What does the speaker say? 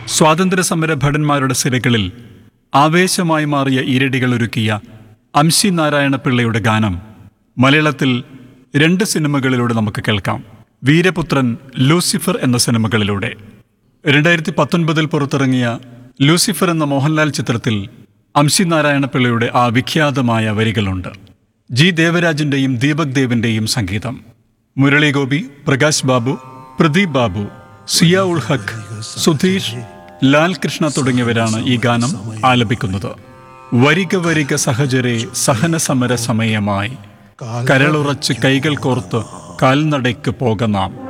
സ്വാതന്ത്ര്യ സമര ഭടന്മാരുടെ സിരകളിൽ ആവേശമായി മാറിയ ഈരടികൾ ഒരുക്കിയ അംശി നാരായണ പിള്ളയുടെ ഗാനം മലയാളത്തിൽ രണ്ട് സിനിമകളിലൂടെ നമുക്ക് കേൾക്കാം വീരപുത്രൻ ലൂസിഫർ എന്ന സിനിമകളിലൂടെ രണ്ടായിരത്തി പത്തൊൻപതിൽ പുറത്തിറങ്ങിയ ലൂസിഫർ എന്ന മോഹൻലാൽ ചിത്രത്തിൽ അംശി നാരായണ പിള്ളയുടെ ആ വിഖ്യാതമായ വരികളുണ്ട് ജി ദേവരാജിന്റെയും ദീപക് ദേവിന്റെയും സംഗീതം മുരളി ഗോപി പ്രകാശ് ബാബു പ്രദീപ് ബാബു സിയ ഉൾ ഹക്ക് സുധീഷ് ലാൽ കൃഷ്ണ തുടങ്ങിയവരാണ് ഈ ഗാനം ആലപിക്കുന്നത് വരിക വരിക സഹചരെ സഹന സമര സമയമായി കരളുറച്ച് കൈകൾ കോർത്ത് കാൽനടയ്ക്ക് പോകനാം